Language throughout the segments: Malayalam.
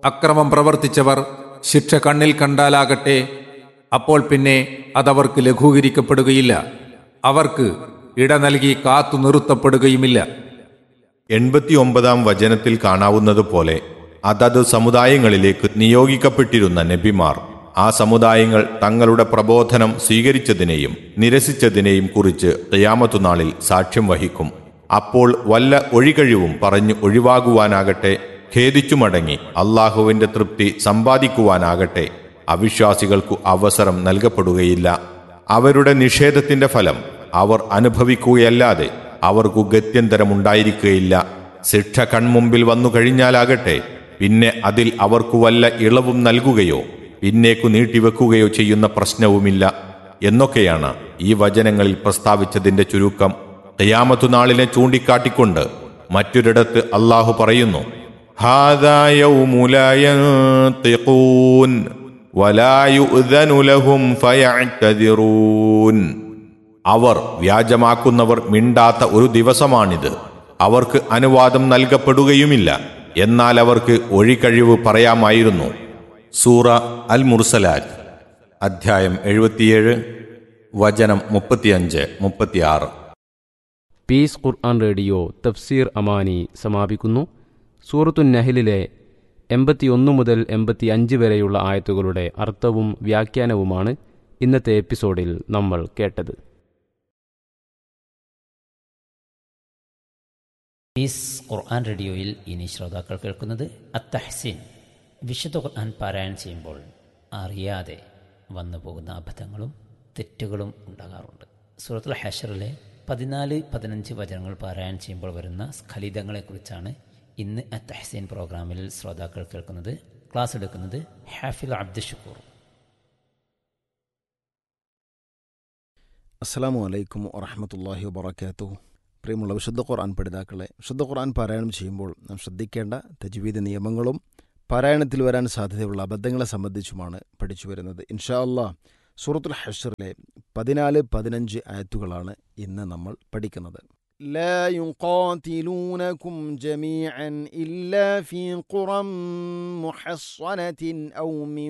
അക്രമം പ്രവർത്തിച്ചവർ ശിക്ഷ കണ്ണിൽ കണ്ടാലാകട്ടെ അപ്പോൾ പിന്നെ അതവർക്ക് ലഘൂകരിക്കപ്പെടുകയില്ല അവർക്ക് ഇട നൽകി കാത്തു നിർത്തപ്പെടുകയുമില്ല എൺപത്തിയൊമ്പതാം വചനത്തിൽ കാണാവുന്നതുപോലെ അതത് സമുദായങ്ങളിലേക്ക് നിയോഗിക്കപ്പെട്ടിരുന്ന നബിമാർ ആ സമുദായങ്ങൾ തങ്ങളുടെ പ്രബോധനം സ്വീകരിച്ചതിനെയും നിരസിച്ചതിനെയും കുറിച്ച് ഖിയാമത്തുനാളിൽ സാക്ഷ്യം വഹിക്കും അപ്പോൾ വല്ല ഒഴികഴിവും പറഞ്ഞു ഒഴിവാകുവാനാകട്ടെ ഖേദിച്ചു മടങ്ങി അള്ളാഹുവിന്റെ തൃപ്തി സമ്പാദിക്കുവാനാകട്ടെ അവിശ്വാസികൾക്കു അവസരം നൽകപ്പെടുകയില്ല അവരുടെ നിഷേധത്തിന്റെ ഫലം അവർ അനുഭവിക്കുകയല്ലാതെ അവർക്കു ഗത്യന്തരമുണ്ടായിരിക്കുകയില്ല ശിക്ഷ കൺമുമ്പിൽ വന്നു കഴിഞ്ഞാലാകട്ടെ പിന്നെ അതിൽ അവർക്കു വല്ല ഇളവും നൽകുകയോ പിന്നേക്കു നീട്ടിവെക്കുകയോ ചെയ്യുന്ന പ്രശ്നവുമില്ല എന്നൊക്കെയാണ് ഈ വചനങ്ങളിൽ പ്രസ്താവിച്ചതിന്റെ ചുരുക്കം ഖിയാമത്തു നാളിനെ ചൂണ്ടിക്കാട്ടിക്കൊണ്ട് മറ്റൊരിടത്ത് അള്ളാഹു പറയുന്നു "ഹാദാ യൗമു ലാ യൻതിഖൂൻ വലാ യുഅ്ദനു ലഹും ഫയഅ്തദിറൂൻ." അവർ വ്യാജമാക്കുന്നവർ മിണ്ടാത്ത ഒരു ദിവസമാണിത് അവർക്ക് അനുവാദം നൽകപ്പെടുകയുമില്ല എന്നാൽ അവർക്ക് ഒഴികഴിവ് പറയാമായിരുന്നു സൂറ അൽ മുർസലാറ്റ് അധ്യായം എഴുപത്തിയേഴ് വചനം മുപ്പത്തിയഞ്ച് മുപ്പത്തിയാറ് പീസ് ഖുർആൻ റേഡിയോ തഫ്സീർ അമാനി സമാപിക്കുന്നു സൂറത്തു നഹലിലെ എൺപത്തിയൊന്ന് മുതൽ എൺപത്തി അഞ്ച് വരെയുള്ള ആയത്തുകളുടെ അർത്ഥവും വ്യാഖ്യാനവുമാണ് ഇന്നത്തെ എപ്പിസോഡിൽ നമ്മൾ കേട്ടത് പീസ് ഖുർആൻ റേഡിയോയിൽ ഇനി ശ്രോതാക്കൾ കേൾക്കുന്നത് അത്തഹ്സീൻ വിശുദ്ധ ഖുർആൻ പാരായണം ചെയ്യുമ്പോൾ അറിയാതെ വന്നു പോകുന്ന അബദ്ധങ്ങളും തെറ്റുകളും ഉണ്ടാകാറുണ്ട് സൂറത്തുൽ ഹഷറിലെ പതിനാല് പതിനഞ്ച് വചനങ്ങൾ പാരായണം ചെയ്യുമ്പോൾ വരുന്ന സ്ഖലിതങ്ങളെക്കുറിച്ചാണ് ഇന്ന് അത്തഹ്സീൻ പ്രോഗ്രാമിൽ ശ്രോതാക്കൾ കേൾക്കുന്നത് ക്ലാസ് എടുക്കുന്നത് ഹാഫിൽ അബ്ദുഷക്കൂർ അസ്സാം വലൈക്കും വറഹമത്തല്ലാഹി വബർക്കാത്തു പ്രിയമുള്ള വിശുദ്ധ ഖുർആൻ പഠിതാക്കളെ വിശുദ്ധ ഖുർആൻ പാരായണം ചെയ്യുമ്പോൾ നാം ശ്രദ്ധിക്കേണ്ട തജ്വീദ് നിയമങ്ങളും പാരായണത്തിൽ വരാൻ സാധ്യതയുള്ള അബദ്ധങ്ങളെ സംബന്ധിച്ചുമാണ് പഠിച്ചു വരുന്നത് ഇൻഷാ അല്ലാ സൂറത്തുൽ ഹഷറിലെ പതിനാല് പതിനഞ്ച് ആയത്തുകളാണ് ഇന്ന് നമ്മൾ പഠിക്കുന്നത് لا يقاتلونكم جميعا إلا في قرى محصنة أو من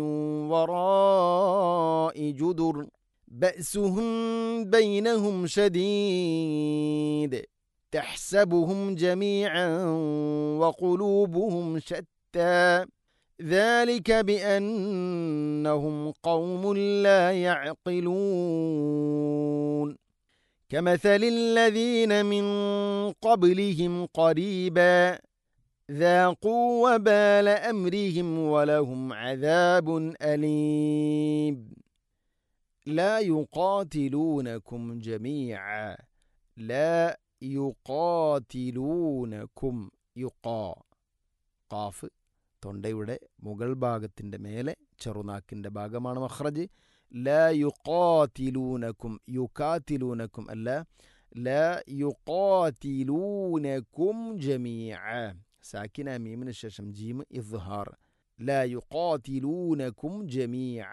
وراء جدر بأسهم بينهم شديد تحسبهم جميعا وقلوبهم شتى ذلك بأنهم قوم لا يعقلون كمثل الذين من قبلهم قريبا ذاقوا وبال أمرهم ولهم عذاب أليم لا يقاتلونكم جميعا لا യുക്കാതിലൂനക്കും യുക്കാ കാഫ് തൊണ്ടയുടെ മുകൾ ഭാഗത്തിൻ്റെ മേലെ ചെറുനാക്കിൻ്റെ ഭാഗമാണ് മഹ്റജ് ല യുക്കാതിലൂനക്കും യുക്കാതിലൂനക്കും അല്ല ല യുക്കാതിലൂനക്കും ജമീഅ സാക്കിന മീമിന് ശേഷം ജീം ഇസ്ഹാർ ല യുക്കാതിലൂനക്കും ജമീഅ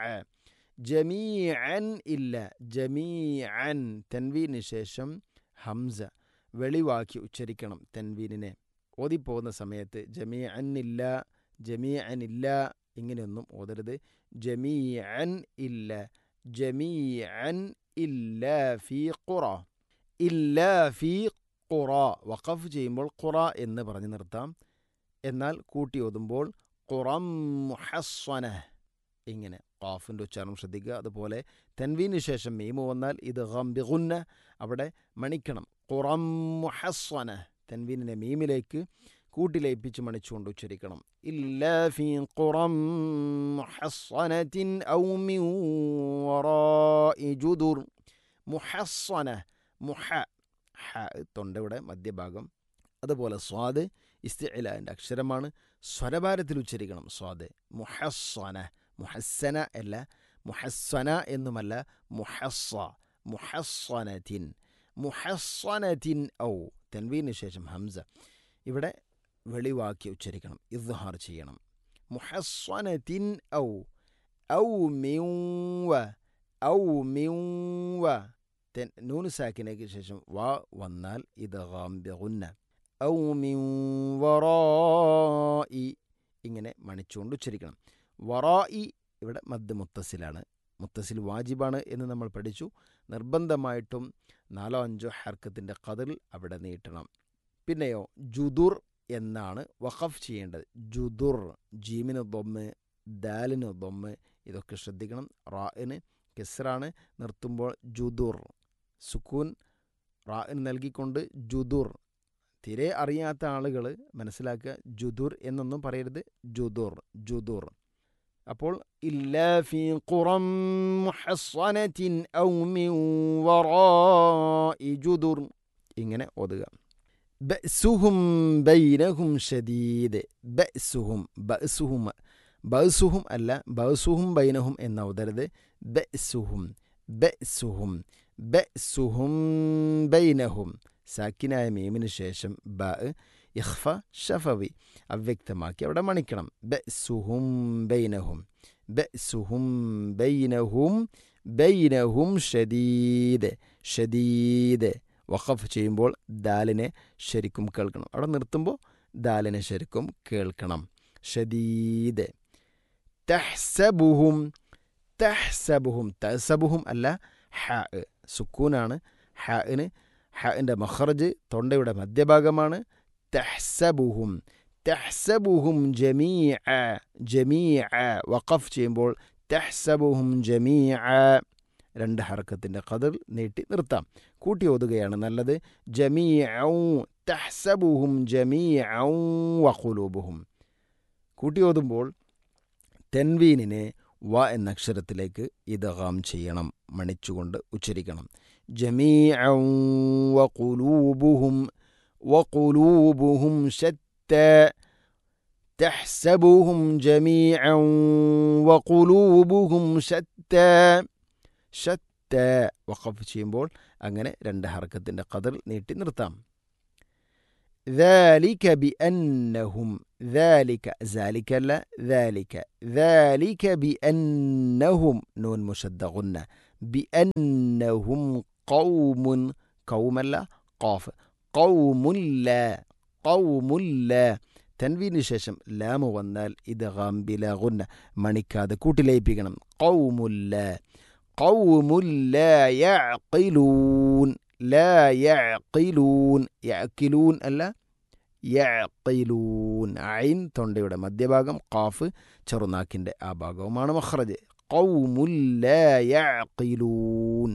ജമീഅൻ ഇല്ല ജമീഅൻ തൻവീന് ശേഷം ഹംസ വെളിവാക്കി ഉച്ചരിക്കണം തൻവീനിനെ ഓതിപ്പോകുന്ന സമയത്ത് ജമീഅൻ ഇല്ല ജമീഅൻ ഇല്ല ഇങ്ങനെയൊന്നും ഓതരുത് ജമീഅൻ ഇല്ല ജമീഅൻ ഇല്ല ഫി ഖുറ ഇല്ല ഫി ഖുറ വഖഫ് ചെയ്യുമ്പോൾ ഖുറ എന്ന് പറഞ്ഞു നിർത്താം എന്നാൽ കൂട്ടി ഓതുമ്പോൾ ഖുറം മുഹസ്വന ഇങ്ങനെ ഖാഫിൻ്റെ ഉച്ചാരണം ശ്രദ്ധിക്കുക അതുപോലെ തൻവീന് ശേഷം മീമ് വന്നാൽ ഇത് ഗംബിഗുന്ന അവിടെ മണിക്കണം ഖുറം മുഹസ്വന തൻവീനിനെ മീമിലേക്ക് കൂട്ടിലയിപ്പിച്ച് മണിച്ചുകൊണ്ട് ഉച്ചരിക്കണം ഇല്ല ഫീ ഖുറം മുഹസ്വനത്തിൻ ഔ മിൻ വറാഇ ജുദുർ മുഹസ്വന മുഹ ഹ തൊണ്ടയുടെ മധ്യഭാഗം അതുപോലെ സ്വാദ് ഇസ്തിഇലാൻ്റെ അക്ഷരമാണ് സ്വരഭാരത്തിൽ ഉച്ചരിക്കണം സ്വാദ് മുഹസ്വന മുഹസ്സന അല്ല മുഹസ്വന എന്നുമല്ല മുഹസ്സ മുഹസ്വനത്തിൻ മുഹസ്വനത്തിൻ ഔ തെൻവീന് ശേഷം ഹംസ ഇവിടെ വെളിവാക്കി ഉച്ചരിക്കണം ഇദ്ഹാർ ചെയ്യണം മുഹസ്വനത്തിൻ ഔ ഔ മിവ ഔ മിവ തെൻ നൂന് സാക്കിനേക്ക് ശേഷം വ വന്നാൽ ഇത് ഗാംബിഗുന്ന ഔ മിൻ വറാഇ ഇങ്ങനെ മണിച്ചുകൊണ്ട് ഉച്ചരിക്കണം വറായി ഇവിടെ മദ് മുത്തസിലാണ് മുത്തസിൽ വാജിബാണ് എന്ന് നമ്മൾ പഠിച്ചു നിർബന്ധമായിട്ടും നാലോ അഞ്ചോ ഹർക്കത്തിൻ്റെ കതിൽ അവിടെ നീട്ടണം പിന്നെയോ ജുദുർ എന്നാണ് വഖഫ് ചെയ്യേണ്ടത് ജുദുർ ജീമിന് ദൊമ്മ് ദാലിന് ദൊമ്മ് ഇതൊക്കെ ശ്രദ്ധിക്കണം റാഇന് കെസ്റാണ് നിർത്തുമ്പോൾ ജുദുർ സുക്കൂൻ റാഇന് നൽകിക്കൊണ്ട് ജുദുർ തീരെ അറിയാത്ത ആളുകൾ മനസ്സിലാക്കുക ജുദുർ എന്നൊന്നും പറയരുത് ജുദുർ ജുദുർ അപ്പോൾ ഇല്ലാ ഫീ ഖുറം മുഹസ്സനത്തിൻ ഔ മിൻ വറാഇ ജുദുർ ഇങ്ങനെ ഓതുക ബഅ്സുഹും ബൈനഹും ഷദീദ് ബഅ്സുഹും ബഅ്സുഹും ബഅ്സുഹും അല്ല ബഅ്സുഹും ബൈനഹും എന്ന് ഓതരുത് ബഅ്സുഹും ബഅ്സുഹും ബഅ്സുഹും ബൈനഹും സാക്കിനായ മീമിന് ശേഷം ബ ഇഖ്ഫ ഷഫവി അവ്യക്തമാക്കി അവിടെ മണിക്കണം ബഅ്സുഹും ബൈനഹും ബഅ്സുഹും ബൈനഹും ബൈനഹും ഷദീദ് ഷദീദ് വഖഫ് ചെയ്യുമ്പോൾ ദാലിനെ ശരിക്കും കേൾക്കണം അവിടെ നിർത്തുമ്പോൾ ദാലിനെ ശരിക്കും കേൾക്കണം ഷദീദ് തഹ്സബുഹും തഹ്സബുഹും തഹ്സബുഹും അല്ല ഹ സുക്കൂനാണ് ഹന് ഹൻ്റെ മഖറജ് തൊണ്ടയുടെ മധ്യഭാഗമാണ് തഹ്സബുഹും തഹ്സബുഹും ജമീഅ ജമീഅ വഖഫ് ചെയ്യുമ്പോൾ തഹ്സബുഹും ജമീഅ രണ്ട് ഹർക്കത്തിൻ്റെ കതിർ നീട്ടി നിർത്താം കൂട്ടി ഓതുകയാണ് നല്ലത് ജമീഅ തഹ്സബുഹും ജമീഅ വഖുലൂബുഹും കൂട്ടി ഓതുമ്പോൾ തെൻവീനിനെ വ എന്ന അക്ഷരത്തിലേക്ക് ഇതഹാം ചെയ്യണം മണിച്ചുകൊണ്ട് ഉച്ചരിക്കണം ജമീഅ വഖുലൂബുഹും وقلوبهم شتى تحسبهم جميعا وقلوبهم شتى شتى വഖഫ് ചെയ്യുമ്പോൾ അങ്ങനെ രണ്ട് ഹർക്കത്തിൻ്റെ കതിർ നീട്ടി നിർത്താം ذلك بأنهم ذلك ذلك لا ذلك ذلك بأنهم نون مشد غنة بأنهم قوم قوم لا قاف قوم لا قوم لا തൻവീന് ശേഷം ലാമ് വന്നാൽ ഇത് ഗാംബില ഗുന്ന മണിക്കാതെ കൂട്ടിലയിപ്പിക്കണം കൗമുല്ല കൗമുല്ല യഅഖിലൂൻ ലാ യഅഖിലൂൻ യഅഖിലൂൻ അല്ല യഅഖിലൂൻ ഐൻ തൊണ്ടയുടെ മധ്യഭാഗം ഖാഫ് ചെറുനാക്കിൻ്റെ ആ ഭാഗവുമാണ് മഖ്റജ് കൗമുല്ല യഅഖിലൂൻ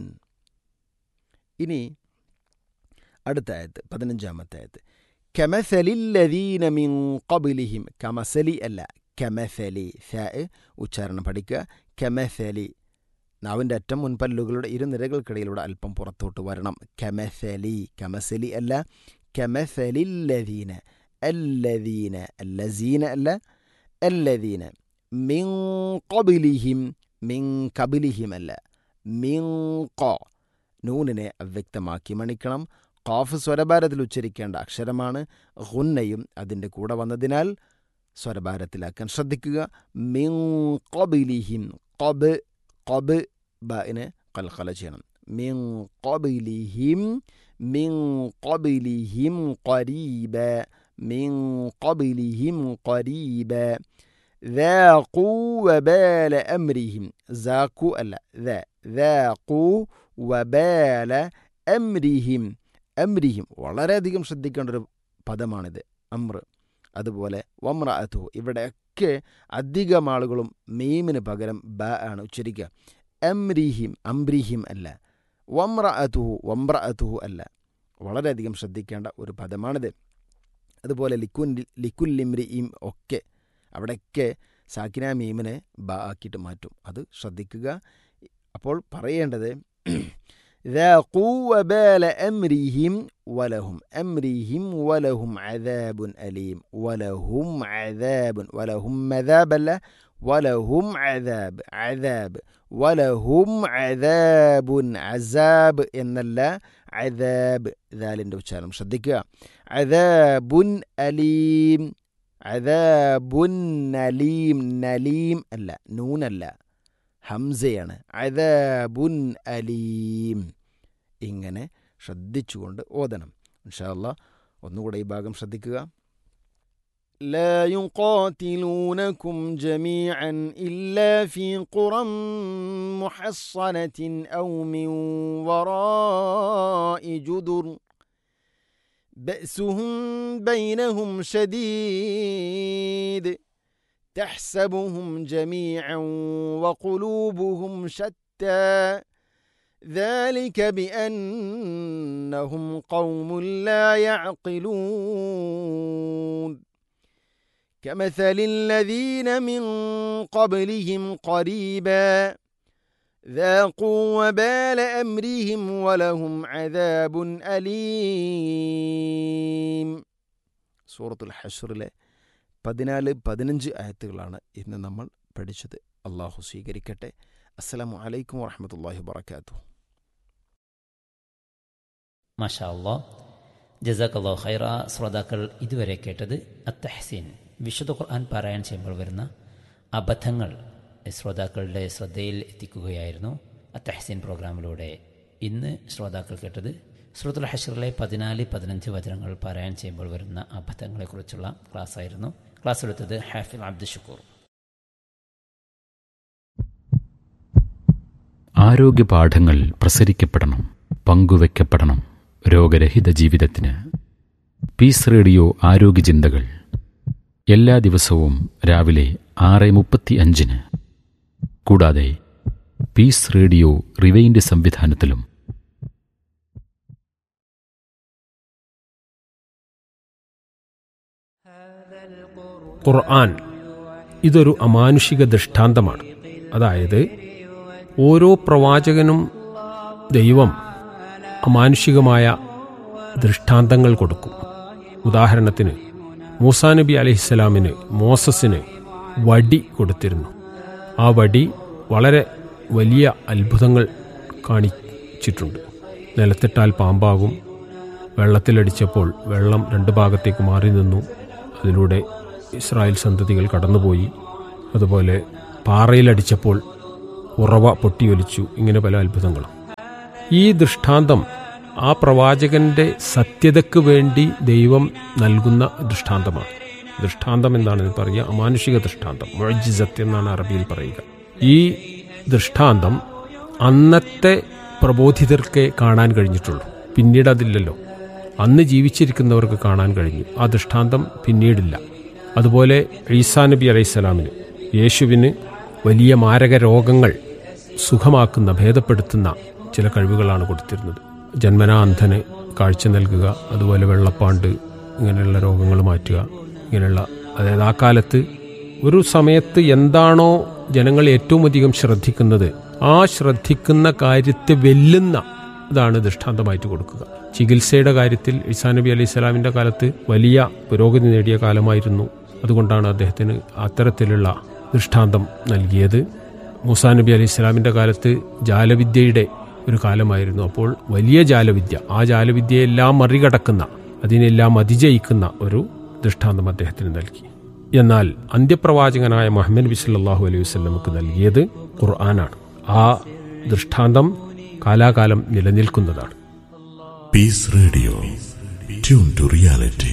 ഇനി അടുത്ത ആയത്ത് പതിനഞ്ചാമത്തെ ആയത്ത് കമസലില്ലദീന മിൻ ഖബിലിഹിം കമസലി അല്ല കമസലി ഫ ഉച്ചാരണം പഠിക്കുക കമസലി നാവിൻ്റെ അറ്റം മുൻപല്ലുകളുടെ ഇരുനിരകൾക്കിടയിലൂടെ അല്പം പുറത്തോട്ട് വരണം കമസലി കമസലി അല്ല കമസലില്ലദീന അല്ലദീന അല്ലസീന അല്ല അല്ലദീന മിൻ ഖബിലിഹിം മിൻ കബിലിഹിം അല്ല മിൻ ക നൂനിനെ അവ്യക്തമാക്കി മണിക്കണം ഖാഫ് സ്വരഭാരത്തിൽ ഉച്ചരിക്കേണ്ട അക്ഷരമാണ് ഹുന്നയും അതിൻ്റെ കൂടെ വന്നതിനാൽ സ്വരഭാരത്തിലാക്കാൻ ശ്രദ്ധിക്കുക മിൻ ഖബിലിഹിം ഖബ് ഖബ് ബിനെ കൽക്കല ചെയ്യണം മിൻ ഖബിലിഹിം മിൻ ഖബിലിഹിം ഖരീബ മിൻ ഖബിലിഹിം ഖരീബ ذاقوا وبال أمرهم ذاقوا ألا ذا ذاقوا وبال أمرهم അമ്രിഹിം വളരെയധികം ശ്രദ്ധിക്കേണ്ട ഒരു പദമാണിത് അമ്ര അതുപോലെ വമ്ര അതു ഇവിടെയൊക്കെ അധികം ആളുകളും മീമിന് പകരം ബ ആണ് ഉച്ചരിക്കുക അമ്രിഹിം അംബ്രിഹിം അല്ല വമ്ര അതുഹു വമ്ര അതുഹു അല്ല വളരെയധികം ശ്രദ്ധിക്കേണ്ട ഒരു പദമാണിത് അതുപോലെ ലിക്കുൻ ലിക്കുല്ലിമ്രിയും ഒക്കെ അവിടെയൊക്കെ സാക്കിന മീമിനെ ബ ആക്കിയിട്ട് മാറ്റും അത് ശ്രദ്ധിക്കുക അപ്പോൾ പറയേണ്ടത് ذاقوا وبال أمرهم ولهم أمرهم ولهم عذاب أليم ولهم عذاب ولهم مذاب لا ولهم عذاب عذاب ولهم عذاب عذاب إن الله عذاب ذال وشارم صدق عذاب أليم عذاب أليم نليم ألا نون ألا ഹംസയാണ് അദാബുൻ അലീം ഇങ്ങനെ ശ്രദ്ധിച്ചുകൊണ്ട് ഓതണം ഇൻഷാല്ല ഒന്നുകൂടെ ഈ ഭാഗം ശ്രദ്ധിക്കുക لا يقاتلونكم جميعا إلا في قرى محصنة أو من وراء جدر بأسهم بينهم شديد تحسبهم جميعا وقلوبهم شتى ذلك بأنهم قوم لا يعقلون كمثل الذين من قبلهم قريبا ذاقوا وبال أمرهم ولهم عذاب أليم സൂറത്തുൽ ഹഷറിലെ പതിനാല് പതിനഞ്ച് ആയത്തുകളാണ് ഇന്ന് നമ്മൾ പഠിച്ചത് അള്ളാഹു സ്വീകരിക്കട്ടെ അസ്സലാമു അലൈക്കും വറഹമത്തല്ലാഹി വബർക്കാത്തു മാഷാ അള്ളാ ജസാഖല്ലോ ഖൈറ ശ്രോതാക്കൾ ഇതുവരെ കേട്ടത് അത്തഹസീൻ വിശുദ്ധ ഖുർആൻ പാരായണം ചെയ്യുമ്പോൾ വരുന്ന അബദ്ധങ്ങൾ ശ്രോതാക്കളുടെ ശ്രദ്ധയിൽ എത്തിക്കുകയായിരുന്നു അത്തഹസീൻ പ്രോഗ്രാമിലൂടെ ഇന്ന് ശ്രോതാക്കൾ കേട്ടത് സുഹൃത്തുൽ ഹഷറിലെ പതിനാല് പതിനഞ്ച് വചനങ്ങൾ പാരായണം ചെയ്യുമ്പോൾ വരുന്ന അബദ്ധങ്ങളെക്കുറിച്ചുള്ള ക്ലാസ് ആയിരുന്നു ക്ലാസ് എടുത്തത് ഹാഫിൽ അബ്ദുൽ ഷുക്കൂർ ആരോഗ്യ പാഠങ്ങൾ പ്രസരിക്കപ്പെടണം പങ്കുവെക്കപ്പെടണം രോഗരഹിത ജീവിതത്തിന് പീസ് റേഡിയോ ആരോഗ്യ ചിന്തകൾ എല്ലാ ദിവസവും രാവിലെ ആറ് മുപ്പത്തി അഞ്ചിന് കൂടാതെ പീസ് റേഡിയോ റിവൈൻഡ് സംവിധാനത്തിലും ഖുർആൻ ഇതൊരു അമാനുഷിക ദൃഷ്ടാന്തമാണ് അതായത് ഓരോ പ്രവാചകനും ദൈവം അമാനുഷികമായ ദൃഷ്ടാന്തങ്ങൾ കൊടുക്കും ഉദാഹരണത്തിന് മൂസാ നബി അലഹിസ്സലാമിന് മോസസിന് വടി കൊടുത്തിരുന്നു ആ വടി വളരെ വലിയ അത്ഭുതങ്ങൾ കാണിച്ചിട്ടുണ്ട് നിലത്തിട്ടാൽ പാമ്പാകും വെള്ളത്തിലടിച്ചപ്പോൾ വെള്ളം രണ്ട് ഭാഗത്തേക്ക് മാറി നിന്നു അതിലൂടെ ഇസ്രായേൽ സന്തതികൾ കടന്നുപോയി അതുപോലെ പാറയിലടിച്ചപ്പോൾ ഉറവ പൊട്ടിയൊലിച്ചു ഇങ്ങനെ പല അത്ഭുതങ്ങളും ഈ ദൃഷ്ടാന്തം ആ പ്രവാചകന്റെ സത്യതയ്ക്ക് വേണ്ടി ദൈവം നൽകുന്ന ദൃഷ്ടാന്തമാണ് ദൃഷ്ടാന്തം എന്നാണ് പറയുക അമാനുഷിക ദൃഷ്ടാന്തം മൊഴിജിസത്ത് എന്നാണ് അറബിയിൽ പറയുക ഈ ദൃഷ്ടാന്തം അന്നത്തെ പ്രബോധിതർക്കേ കാണാൻ കഴിഞ്ഞിട്ടുള്ളൂ പിന്നീട് അതില്ലല്ലോ അന്ന് ജീവിച്ചിരിക്കുന്നവർക്ക് കാണാൻ കഴിഞ്ഞു ആ ദൃഷ്ടാന്തം പിന്നീടില്ല അതുപോലെ ഈസാ നബി അലൈഹിസ്സലാമിന് യേശുവിന് വലിയ മാരക രോഗങ്ങൾ സുഖമാക്കുന്ന ഭേദപ്പെടുത്തുന്ന ചില കഴിവുകളാണ് കൊടുത്തിരുന്നത് ജന്മനാ അന്ധന് കാഴ്ച നൽകുക അതുപോലെ വെള്ളപ്പാണ്ട് ഇങ്ങനെയുള്ള രോഗങ്ങൾ മാറ്റുക ഇങ്ങനെയുള്ള അതായത് ആ കാലത്ത് ഒരു സമയത്ത് എന്താണോ ജനങ്ങൾ ഏറ്റവും അധികം ശ്രദ്ധിക്കുന്നത് ആ ശ്രദ്ധിക്കുന്ന കാര്യത്തെ വെല്ലുന്ന ഇതാണ് ദൃഷ്ടാന്തമായിട്ട് കൊടുക്കുക ചികിത്സയുടെ കാര്യത്തിൽ ഇസാ നബി അലൈഹി സ്വലാമിന്റെ കാലത്ത് വലിയ പുരോഗതി നേടിയ കാലമായിരുന്നു അതുകൊണ്ടാണ് അദ്ദേഹത്തിന് അത്തരത്തിലുള്ള ദൃഷ്ടാന്തം നൽകിയത് മൂസാ നബി അലൈഹി സ്വലാമിന്റെ കാലത്ത് ജാലവിദ്യയുടെ ഒരു കാലമായിരുന്നു അപ്പോൾ വലിയ ജാലവിദ്യ ആ ജാലവിദ്യയെല്ലാം മറികടക്കുന്ന അതിനെല്ലാം അതിജയിക്കുന്ന ഒരു ദൃഷ്ടാന്തം അദ്ദേഹത്തിന് നൽകി എന്നാൽ അന്ത്യപ്രവാചകനായ മുഹമ്മദ് നബി സല്ലല്ലാഹു അലൈഹി വസല്ലമക്ക് നൽകിയത് ഖുർആനാണ് ആ ദൃഷ്ടാന്തം കാലാകാലം നിലനിൽക്കുന്നതാണ് Peace Radio. Tune to reality.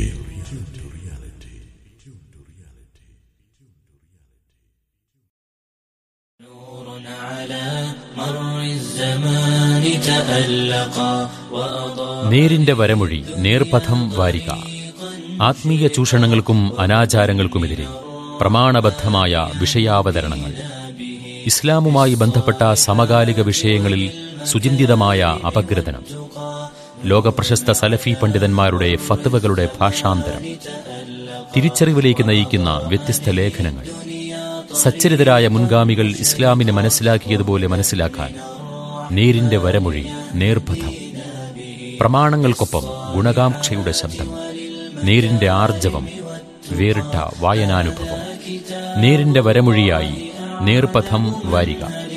നേരിന്റെ വരമൊഴി നേർപഥം വാരിക ആത്മീയ ചൂഷണങ്ങൾക്കും അനാചാരങ്ങൾക്കുമെതിരെ പ്രമാണബദ്ധമായ വിഷയാവതരണങ്ങൾ ഇസ്ലാമുമായി ബന്ധപ്പെട്ട സമകാലിക വിഷയങ്ങളിൽ സുചിന്തിതമായ അപഗ്രഥനം ലോകപ്രശസ്ത സലഫി പണ്ഡിതന്മാരുടെ ഫത്വകളുടെ ഭാഷാന്തരം തിരിച്ചറിവിലേക്ക് നയിക്കുന്ന വ്യത്യസ്ത ലേഖനങ്ങൾ സച്ചരിതരായ മുൻഗാമികൾ ഇസ്ലാമിനെ മനസ്സിലാക്കിയതുപോലെ മനസ്സിലാക്കാൻ നേരിന്റെ വരമൊഴി നേർപഥം പ്രമാണങ്ങൾക്കൊപ്പം ഗുണകാംക്ഷയുടെ ശബ്ദം നേരിന്റെ ആർജവം വേറിട്ട വായനാനുഭവം നേരിന്റെ വരമൊഴിയായി നേർപഥം വാരിക